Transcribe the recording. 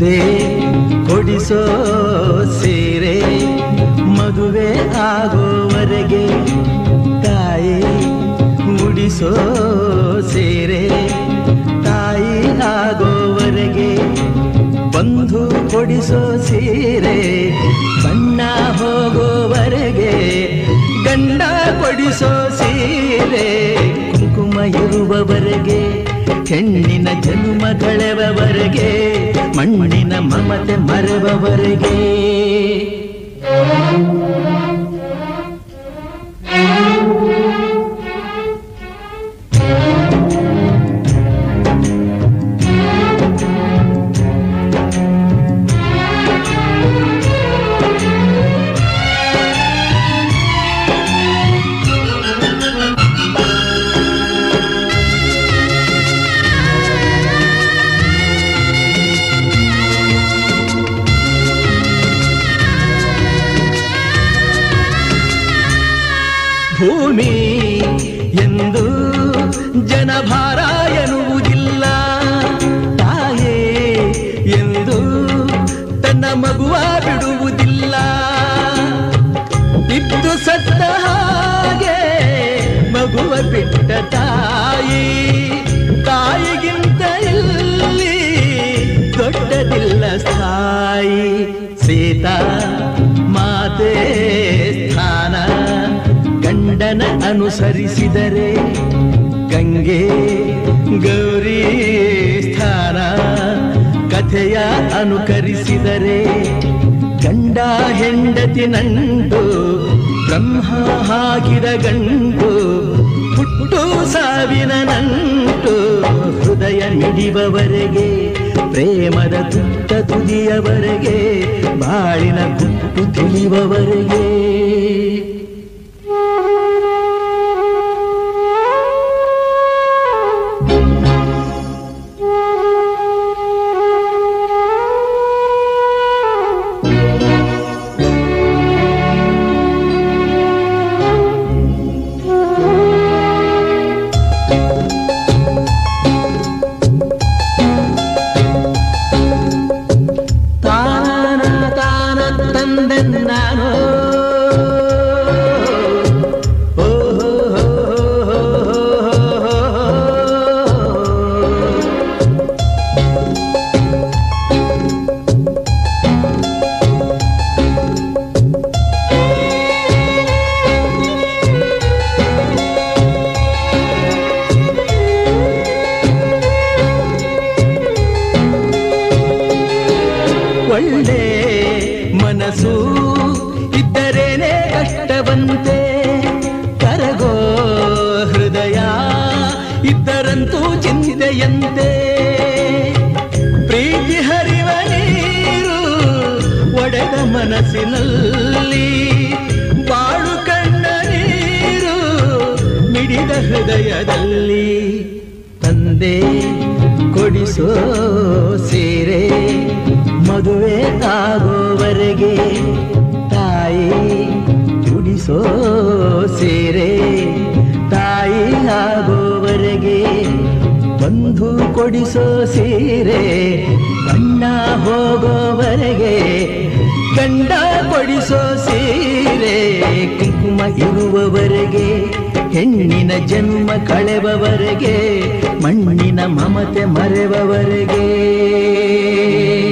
ತಂದೆ ಕೊಡಿಸೋ ಸೀರೆ ಮದುವೆ ಆಗೋವರೆಗೆ ತಾಯಿ ಮುಡಿಸೋ ಸೀರೆ ತಾಯಿ ಆಗೋವರೆಗೆ ಬಂಧು ಕೊಡಿಸೋ ಸೀರೆ ಬಣ್ಣ ಹೋಗೋವರೆಗೆ ಗಂಡ ಕೊಡಿಸೋ ಸೀರೆ ಕುಂಕುಮ ಇರುವವರೆಗೆ ಹೆಣ್ಣಿನ ಜನ್ಮ ಕಳೆವವರೆಗೆ ಮಣ್ಣಿನ ಮಮತೆ ಮರೆವವರೆಗೆ ಭೂಮಿ ಎಂದು ಜನಭಾರ ಎನ್ನುವುದಿಲ್ಲ ತಾಯೇ ಎಂದು ತನ್ನ ಮಗುವ ಬಿಡುವುದಿಲ್ಲ ಇದ್ದು ಸತ್ತ ಹಾಗೆ ಮಗುವ ಬಿಟ್ಟ ತಾಯಿ ತಾಯಿಗಿಂತ ಇಲ್ಲಿ ದೊಡ್ಡದಿಲ್ಲ ಸ್ಥಾಯಿ ಸೀತಾ ಮಾತೆ ಸ್ಥಾನ ಗಂಡನ ಅನುಸರಿಸಿದರೆ ಗಂಗೆ ಗೌರಿ ಸ್ಥಾನ ಕಥೆಯ ಅನುಕರಿಸಿದರೆ ಗಂಡ ಹೆಂಡತಿ ನಂಟು ಬ್ರಹ್ಮ ಹಾಕಿದ ಗಂಟು ಹುಟ್ಟು ಸಾವಿನ ನಂಟು ಹೃದಯ ಮಿಡಿಬವರೆಗೆ ಪ್ರೇಮದ ತುಟ್ಟ ತುದಿಯವರೆಗೆ ಬಾಳಿನ ಗುಟ್ಟು ತಿಳಿಯುವವರೆಗೆ ತಾನ ತಾನ ತಂದೆ ನಾನು ಓ ಹೋ ಹೋ ಹೋ ಹೋ ಹೋ. ಒಳ್ಳೆ ಮನಸ್ಸು ಇದ್ದರೇನೆ ಕಷ್ಟವಂತೆ ಕರಗೋ ಹೃದಯ ಇದ್ದರಂತೂ ಚಿಂತೆಯಂತೆ ಪ್ರೀತಿ ಹರಿವ ನೀರು ಒಡೆದ ಮನಸ್ಸಿನಲ್ಲಿ ಬಾಳು ಕಣ್ಣ ನೀರು ಮಿಡಿದ ಹೃದಯದಲ್ಲಿ ತಂದೆ ಕೊಡಿಸೋ ಸೀರೆ ಮದುವೆ ಆಗೋವರೆಗೆ ತಾಯಿ ಉಡಿಸೋ ಸೀರೆ ತಾಯಿ ಆಗೋವರೆಗೆ ಬಂಧು ಕೊಡಿಸೋ ಸೀರೆ ಬಣ್ಣ ಹೋಗೋವರೆಗೆ ಗಂಡ ಕೊಡಿಸೋ ಸೀರೆ ಕುಂಕುಮ ಇರುವವರೆಗೆ ಹೆಣ್ಣಿನ ಜನ್ಮ ಕಳೆವವರೆಗೆ ಮಣ್ಣಿನ ಮಮತೆ ಮರೆವವರೆಗೆ